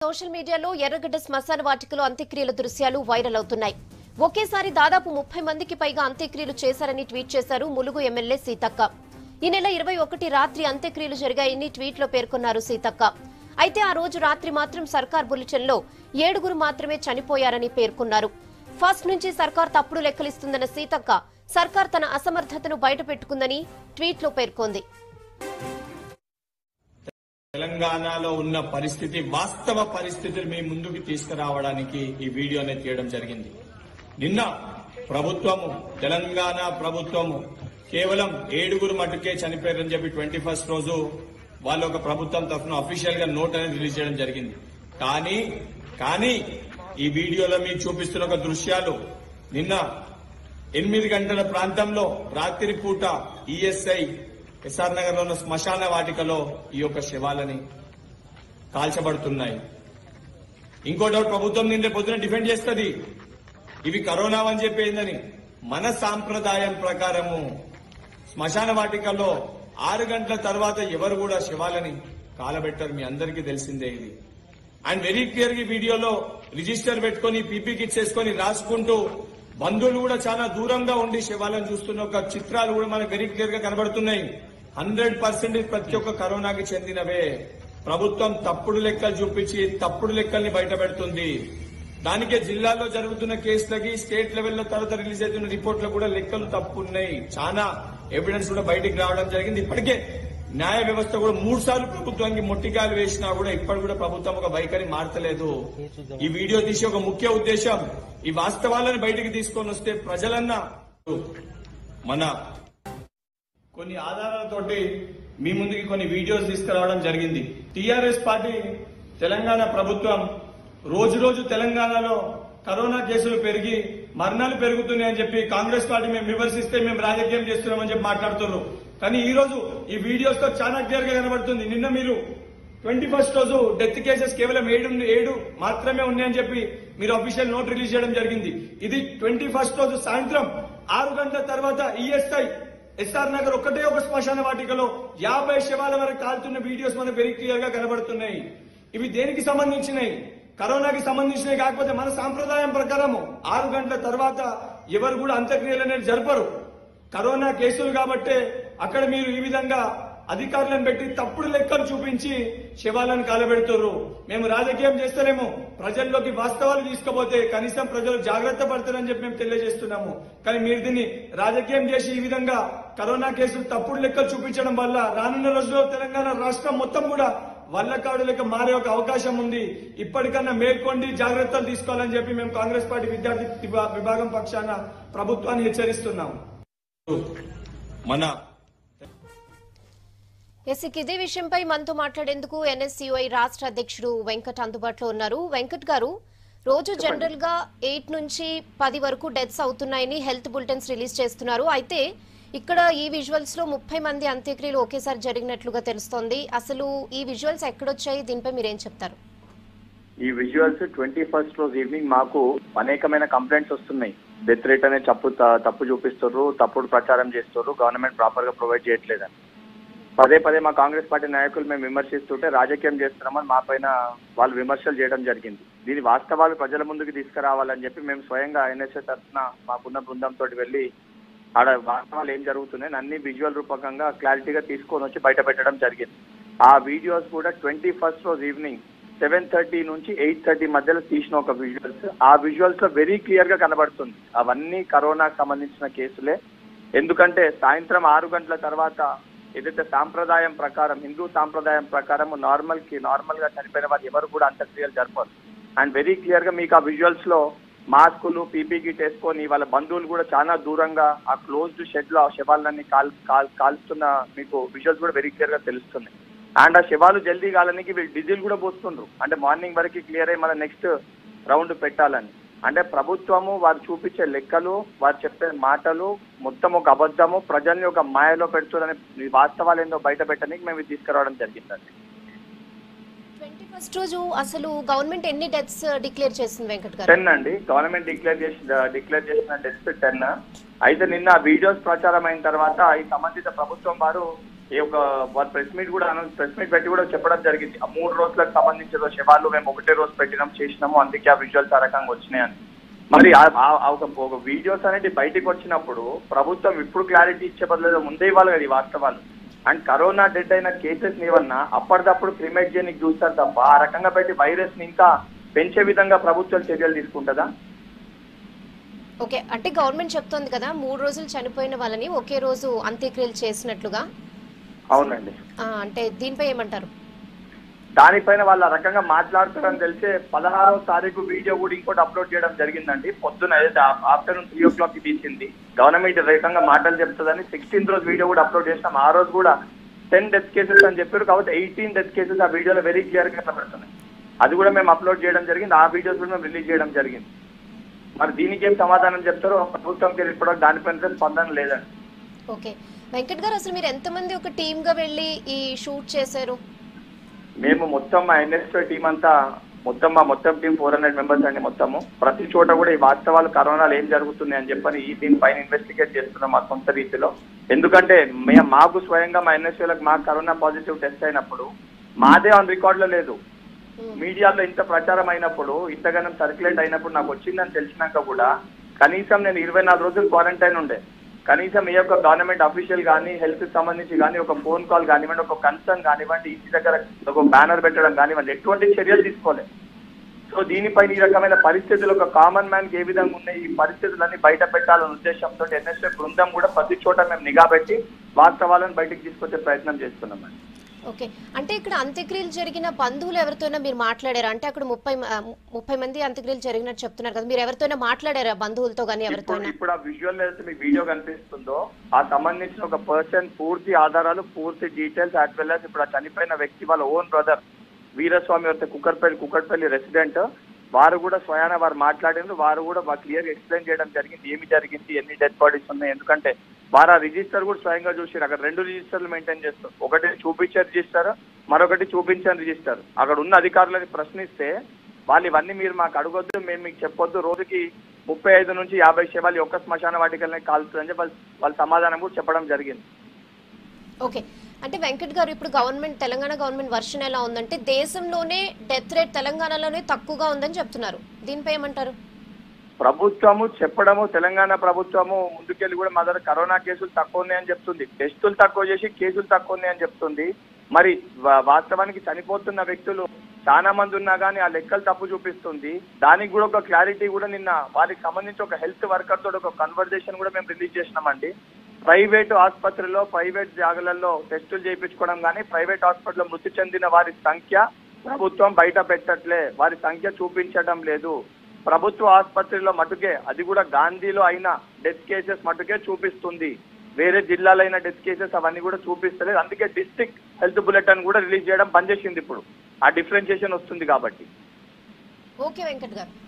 social మీడియాలో ఎర్రగడ్డ శ్మశాన వాటికలో అంత్యక్రియల దృశ్యాలు వైరల్ అవుతున్నాయి ఒకేసారి దాదాపు ముప్పై మందికి పైగా అంత్యక్రియలు చేశారని ట్వీట్ చేశారు ములుగు ఎమ్మెల్యే సీతక్క ఈ నెల ఇరవై ఒకటి రాత్రి అంత్యక్రియలు జరిగాయని ట్వీట్లో పేర్కొన్నారు సీతక్క అయితే ఆ రోజు రాత్రి మాత్రం సర్కార్ బులెటిన్లో ఏడుగురు మాత్రమే చనిపోయారని పేర్కొన్నారు ఫస్ట్ నుంచి సర్కార్ తప్పుడు లెక్కలిస్తుందన్న సీతక్క సర్కార్ తన అసమర్థతను బయటపెట్టుకుందని ట్వీట్లో పేర్కొంది తెలంగాణలో ఉన్న పరిస్థితి వాస్తవ పరిస్థితులు మీ ముందుకు తీసుకురావడానికి ఈ వీడియోని తీయడం జరిగింది నిన్న ప్రభుత్వము తెలంగాణ ప్రభుత్వము కేవలం ఏడుగురు మటుకే చనిపోయారని చెప్పి ట్వంటీ ఫస్ట్ రోజు వాళ్ళు ఒక ప్రభుత్వం తరఫున అఫీషియల్ గా నోట్ అనేది రిలీజ్ చేయడం జరిగింది కానీ కానీ ఈ వీడియోలో మీకు చూపిస్తున్న ఒక దృశ్యాలు నిన్న ఎనిమిది గంటల ప్రాంతంలో రాత్రి పూట ఈఎస్ఐ ఎస్ఆర్ నగర్ లో ఉన్న శ్మశాన వాటికలో ఈ యొక్క శవాలని కాల్చబడుతున్నాయి ఇంకో డౌట్ ప్రభుత్వం నిండే పొద్దున డిఫెండ్ చేస్తుంది ఇవి కరోనా అని చెప్పేందని మన సాంప్రదాయం ప్రకారము శ్మశాన వాటికలో ఆరు గంటల తర్వాత ఎవరు కూడా శవాలని కాలబెట్టరు మీ అందరికీ తెలిసిందే ఇది అండ్ వెరీ క్లియర్ ఈ వీడియోలో రిజిస్టర్ పెట్టుకొని పీపీ కిట్స్ వేసుకొని రాసుకుంటూ బంధువులు కూడా చాలా దూరంగా ఉండి శవాలను చూస్తున్న ఒక చిత్రాలు కూడా మనకు వెరీ క్లియర్ గా కనబడుతున్నాయి హండ్రెడ్ పర్సెంట్ ప్రతి ఒక్క కరోనాకి చెందినవే ప్రభుత్వం తప్పుడు లెక్కలు చూపించి తప్పుడు లెక్కల్ని బయట పెడుతుంది దానికే జిల్లాలో జరుగుతున్న కేసులకి స్టేట్ లెవెల్లో తర్వాత రిలీజ్ అవుతున్న రిపోర్ట్లు కూడా లెక్కలు తప్పు ఉన్నాయి చాలా ఎవిడెన్స్ కూడా బయటికి రావడం జరిగింది ఇప్పటికే న్యాయ వ్యవస్థ కూడా మూడు సార్లు ప్రభుత్వానికి మొట్టికాయలు వేసినా కూడా ఇప్పటి కూడా ప్రభుత్వం ఒక వైఖరి మార్చలేదు ఈ వీడియో తీసే ఒక ముఖ్య ఉద్దేశం ఈ వాస్తవాలను బయటికి తీసుకొని వస్తే ప్రజలన్నా మన కొన్ని ఆధారాలతోటి మీ ముందుకి కొన్ని వీడియోస్ తీసుకురావడం జరిగింది టీఆర్ఎస్ పార్టీ తెలంగాణ ప్రభుత్వం రోజు రోజు తెలంగాణలో కరోనా కేసులు పెరిగి మరణాలు పెరుగుతున్నాయని చెప్పి కాంగ్రెస్ పార్టీ మేము విమర్శిస్తే మేము రాజకీయం చేస్తున్నామని చెప్పి మాట్లాడుతున్నారు కానీ ఈ రోజు ఈ వీడియోస్ తో చాలా క్లియర్ గా కనబడుతుంది నిన్న మీరు ట్వంటీ ఫస్ట్ రోజు డెత్ కేసెస్ కేవలం ఏడు ఏడు మాత్రమే ఉన్నాయని చెప్పి మీరు అఫీషియల్ నోట్ రిలీజ్ చేయడం జరిగింది ఇది ట్వంటీ ఫస్ట్ రోజు సాయంత్రం ఆరు గంటల తర్వాత ఈఎస్ఐ ఎస్ఆర్ నగర్ ఒకటే ఒక శ్మశాన వాటికలో యాభై శవాల వరకు కాలుతున్న వీడియోస్ మనకు వెరీ క్లియర్ గా కనబడుతున్నాయి ఇవి దేనికి సంబంధించినవి కరోనాకి సంబంధించినవి కాకపోతే మన సాంప్రదాయం ప్రకారము ఆరు గంటల తర్వాత ఎవరు కూడా అంత్యక్రియలు అనేది జరపరు కరోనా కేసులు కాబట్టే అక్కడ మీరు ఈ విధంగా అధికారులను పెట్టి తప్పుడు లెక్కలు చూపించి శవాలను కాలబెడుతున్నారు మేము రాజకీయం చేస్తేనేమో ప్రజల్లోకి వాస్తవాలు తీసుకుపోతే కనీసం ప్రజలు జాగ్రత్త పడతారని చెప్పి మేము తెలియజేస్తున్నాము కానీ మీరు దీన్ని రాజకీయం చేసి ఈ విధంగా కరోనా కేసులు తప్పుడు లెక్కలు చూపించడం వల్ల రానున్న రోజుల్లో తెలంగాణ రాష్ట్రం మొత్తం కూడా వల్లకాడు లెక్క మారే ఒక అవకాశం ఉంది ఇప్పటికన్నా మేల్కొండి జాగ్రత్తలు తీసుకోవాలని చెప్పి మేము కాంగ్రెస్ పార్టీ విద్యార్థి విభా- విభాగం పక్షాన ప్రభుత్వాన్ని హెచ్చరిస్తున్నాము మన ఎస్ ఇక ఇదే విషయంపై మనతో మాట్లాడేందుకు ఎన్ఎస్యుఐ రాష్ట్ర అధ్యక్షుడు వెంకట్ అందుబాటులో ఉన్నారు వెంకట్ గారు రోజు జనరల్ గా ఎయిట్ నుంచి పది వరకు డెత్స్ అవుతున్నాయని హెల్త్ బులెటిన్స్ రిలీజ్ చేస్తున్నారు అయితే ఇక్కడ ఈ విజువల్స్ లో ముప్పై మంది అంత్యక్రియలు ఒకేసారి జరిగినట్లుగా తెలుస్తోంది అసలు ఈ విజువల్స్ ఎక్కడొచ్చాయి దీనిపై మీరేం చెప్తారు ఈ విజువల్స్ ట్వంటీ ఫస్ట్ రోజు ఈవినింగ్ మాకు అనేకమైన కంప్లైంట్స్ వస్తున్నాయి డెత్ రేట్ అనే తప్పు త- తప్పు చూపిస్తారు తప్పుడు ప్రచారం చేస్తారు గవర్నమెంట్ ప్రాపర్ గా ప్రొవైడ్ చేయట్లేదని పదే పదే మా కాంగ్రెస్ పార్టీ నాయకులు మేము విమర్శిస్తుంటే రాజకీయం చేస్తున్నామని మా పైన వాళ్ళు విమర్శలు చేయడం జరిగింది దీని వాస్తవాలు ప్రజల ముందుకు తీసుకురావాలని చెప్పి మేము స్వయంగా ఎన్ఎస్ఏ తరఫున మాకున్న బృందంతో వెళ్ళి ఆడ వాస్తవాలు ఏం జరుగుతున్నాయి అన్ని విజువల్ రూపకంగా క్లారిటీగా తీసుకొని వచ్చి బయట పెట్టడం జరిగింది ఆ వీడియోస్ కూడా ట్వంటీ ఫస్ట్ రోజు ఈవినింగ్ సెవెన్ థర్టీ నుంచి ఎయిట్ థర్టీ మధ్యలో తీసిన ఒక విజువల్స్ ఆ విజువల్స్ లో వెరీ క్లియర్ గా కనబడుతుంది అవన్నీ కరోనాకు సంబంధించిన కేసులే ఎందుకంటే సాయంత్రం ఆరు గంటల తర్వాత ఏదైతే సాంప్రదాయం ప్రకారం హిందూ సాంప్రదాయం ప్రకారం నార్మల్ కి నార్మల్ గా చనిపోయిన వారు ఎవరు కూడా అంత్యక్రియలు జరపరు అండ్ వెరీ క్లియర్ గా మీకు ఆ విజువల్స్ లో మాస్కులు పీపీ కిట్ వేసుకొని వాళ్ళ బంధువులు కూడా చాలా దూరంగా ఆ క్లోజ్డ్ షెడ్ లో ఆ శవాలన్నీ కాల్ కాల్ కాల్స్తున్న మీకు విజువల్స్ కూడా వెరీ క్లియర్ గా తెలుస్తుంది అండ్ ఆ శవాలు జల్దీ కాలనికి వీళ్ళు డీజిల్ కూడా పోస్తుండ్రు అంటే మార్నింగ్ వరకు క్లియర్ అయ్యి మన నెక్స్ట్ రౌండ్ పెట్టాలని అంటే ప్రభుత్వము వారు చూపించే లెక్కలు వారు చెప్పే మాటలు మొత్తం ఒక అబద్ధము ప్రజల్ని ఒక మాయలో పెడుతుందని ఈ వాస్తవాలు ఏందో బయట పెట్టడానికి మేము ఇది తీసుకురావడం జరిగిందండి ట్వంటీ ఫస్ట్ రోజు అసలు గవర్నమెంట్ ఎన్ని డెత్స్ డిక్లేర్ చేసింది వెంకట్ గారు టెన్ అండి గవర్నమెంట్ డిక్లేర్ చేసిన డిక్లేర్ చేసిన డెత్ టెన్ అయితే నిన్న వీడియోస్ ప్రచారం అయిన తర్వాత ఈ సంబంధిత ప్రభుత్వం వారు ఈ ఒక వాళ్ళ ప్రెస్ మీట్ కూడా ప్రెస్ మీట్ పెట్టి కూడా చెప్పడం జరిగింది ఆ మూడు రోజులకు సంబంధించిన శవాలు మేము ఒకటే రోజు పెట్టినాం చేసినాము అందుకే ఆ విజువల్స్ ఆ రకంగా వచ్చినాయని మరి ఆ- ఆ- ఆ ఒక ఒక వీడియోస్ అనేది బయటకు వచ్చినప్పుడు ప్రభుత్వం ఇప్పుడు క్లారిటీ ఇచ్చే బదులు ముందే ఇవ్వాలి కదా ఈ వాస్తవాలు అండ్ కరోనా డెడ్ అయిన కేసెస్ ఏమన్నా అప్పటిదప్పుడు క్రిమేట్ చేయడానికి చూస్తారు తప్ప ఆ రకంగా పెట్టి వైరస్ ని ఇంకా పెంచే విధంగా ప్రభుత్వం చర్యలు తీసుకుంటుందా ఓకే అంటే గవర్నమెంట్ చెప్తోంది కదా మూడు రోజులు చనిపోయిన వాళ్ళని ఒకే రోజు అంత్యక్రియలు చేసినట్లుగా అవునండి ఆ, అంటే దీనిపై ఏమంటారు దానిపైన వాళ్ళు ఆ రకంగా మాట్లాడతారని తెలిసే పదహారవ తారీఖు వీడియో కూడా ఇంకోటి అప్లోడ్ చేయడం జరిగిందండి పొద్దున ఏదైతే ఆఫ్టర్నూన్ త్రీ ఓ క్లాక్ కి తీసింది గవర్నమెంట్ ఈ రకంగా మాటలు చెప్తుందని సిక్స్టీన్త్ రోజు వీడియో కూడా అప్లోడ్ చేసినాం ఆ రోజు కూడా టెన్ డెత్ కేసెస్ అని చెప్పారు కాబట్టి ఎయిటీన్ డెత్ కేసెస్ ఆ వీడియోలో వెరీ క్లియర్ గా కనబడుతున్నాయి అది కూడా మేము అప్లోడ్ చేయడం జరిగింది ఆ వీడియోస్ కూడా మేము రిలీజ్ చేయడం జరిగింది మరి దీనికి ఏం సమాధానం చెప్తారో ప్రభుత్వంకి ఇప్పుడు దానిపైన స్పందన లేదండి ఓకే వెంకట్ గారు అసలు మీరు ఎంతమంది ఒక టీమ్ గా వెళ్ళి ఈ షూట్ చేశారు మేము మొత్తం మా ఎన్ఎస్ఓ టీం అంతా మొత్తం మా మొత్తం టీం ఫోర్ హండ్రెడ్ మెంబర్స్ అండి మొత్తము ప్రతి చోట కూడా ఈ వాస్తవాలు కరోనాలో ఏం జరుగుతుంది అని చెప్పని ఈ దీని పైన ఇన్వెస్టిగేట్ చేస్తున్నాం మా సొంత రీతిలో ఎందుకంటే మే- మాకు స్వయంగా మా ఎన్ఎస్ఓలకు మాకు కరోనా పాజిటివ్ టెస్ట్ అయినప్పుడు మాదే ఆన్ రికార్డ్ లో లేదు ఉమ్, మీడియాలో ఇంత ప్రచారం అయినప్పుడు ఇంతగానం సర్క్యులేట్ అయినప్పుడు నాకు వచ్చిందని తెలిసినాక కూడా కనీసం నేను ఇరవై నాలుగు రోజులు క్వారంటైన్ ఉండే కనీసం ఏ యొక్క గవర్నమెంట్ అఫీషియల్ కానీ హెల్త్ సంబంధించి కానీ ఒక ఫోన్ కాల్ కానివ్వండి ఒక కన్సర్న్ కానివ్వండి ఇంటి దగ్గర ఒక బ్యానర్ పెట్టడం కానివ్వండి ఎటువంటి చర్యలు తీసుకోలేదు సో దీనిపైన ఈ రకమైన పరిస్థితులు ఒక కామన్ మ్యాన్ ఏ విధంగా ఉన్నాయి ఈ పరిస్థితులన్నీ బయట పెట్టాలనే ఉద్దేశంతో ఎన్ఎస్ఏ బృందం కూడా ప్రతి చోట మేము నిఘా పెట్టి వాస్తవాలను బయటకు తీసుకొచ్చే ప్రయత్నం చేస్తున్నాం ఓకే అంటే ఇక్కడ అంత్యక్రియలు జరిగిన బంధువులు ఎవరితోనైనా మీరు మాట్లాడారా అంటే అక్కడ ముప్పై మ- ఆ, ముప్పై మంది అంత్యక్రియలు జరిగినట్టు చెప్తున్నారు కదా మీరు ఎవరితోనైనా మాట్లాడారా బంధువులతో కానీ ఇప్పుడు ఎవరితోనైనా ఇప్పుడు ఆ విజువల్ ఏదైతే మీకు వీడియో కనిపిస్తుందో ఆ సంబంధించిన ఒక పర్సన్ పూర్తి ఆధారాలు పూర్తి డీటెయిల్స్ యాజ్ వెల్ as ఇప్పుడు ఆ చనిపోయిన వ్యక్తి వాళ్ళ ఓన్ బ్రదర్ వీరస్వామి వస్తే కుక్కర్పల్లి కుక్కర్పల్లి రెసిడెంట్ వారు కూడా స్వయాన వారు మాట్లాడిండ్రు వారు కూడా క్లియర్ ఎక్స్ప్లెయిన్ చేయడం జరిగింది ఏమి జరిగింది ఎన్ని డెడ్ బాడీస్ ఉన్నాయి ఎందుకంటే వారు ఆ రిజిస్టర్ కూడా స్వయంగా చూసారు అక్కడ రెండు రిజిస్టర్లు మెయింటైన్ చేస్తారు ఒకటి చూపించే రిజిస్టర్ మరొకటి చూపించని రిజిస్టర్ అక్కడ ఉన్న అధికారులని ప్రశ్నిస్తే వాళ్ళు ఇవన్నీ మీరు మాకు అడగొద్దు మేము మీకు చెప్పొద్దు రోజుకి ముప్పై ఐదు నుంచి యాభై శవాలు ఒక్క శ్మశాన వాటికల్ని కాల్స్తుందని చెప్పి వాళ్ళు వాళ్ళ సమాధానం కూడా చెప్పడం జరిగింది ఓకే అంటే వెంకట్ గారు ఇప్పుడు గవర్నమెంట్ తెలంగాణ గవర్నమెంట్ వర్షన్ ఎలా ఉందంటే దేశంలోనే డెత్ రేట్ తెలంగాణలోనే తక్కువగా ఉందని చెప్తున్నారు దీనిపై ఏమంటారు ప్రభుత్వము చెప్పడము తెలంగాణ ప్రభుత్వము ముందుకెళ్ళి కూడా మా దగ్గర కరోనా కేసులు తక్కువ ఉన్నాయని చెప్తుంది టెస్టులు తక్కువ చేసి కేసులు తక్కువ ఉన్నాయని చెప్తుంది మరి వా- వాస్తవానికి చనిపోతున్న వ్యక్తులు చాలా మంది ఉన్నా కానీ ఆ లెక్కలు తప్పు చూపిస్తుంది దానికి కూడా ఒక క్లారిటీ కూడా నిన్న వారికి సంబంధించి ఒక హెల్త్ వర్కర్ తోటి ఒక కన్వర్జేషన్ కూడా మేము రిలీజ్ చేసినామండి ప్రైవేట్ ఆసుపత్రిలో ప్రైవేట్ జాగాలలో టెస్టులు చేయించుకోవడం కానీ ప్రైవేట్ హాస్పిటల్లో మృతి చెందిన వారి సంఖ్య ప్రభుత్వం బయట పెట్టట్లే వారి సంఖ్య చూపించడం లేదు ప్రభుత్వ ఆసుపత్రిలో మటుకే అది కూడా గాంధీలో అయిన డెత్ కేసెస్ మటుకే చూపిస్తుంది వేరే జిల్లాలో అయిన డెత్ కేసెస్ అవన్నీ కూడా చూపిస్తలేదు అందుకే డిస్ట్రిక్ట్ హెల్త్ బులెటిన్ కూడా రిలీజ్ చేయడం బంద్ చేసింది ఇప్పుడు ఆ డిఫరెన్షియేషన్ వస్తుంది కాబట్టి ఓకే వెంకట్ గారు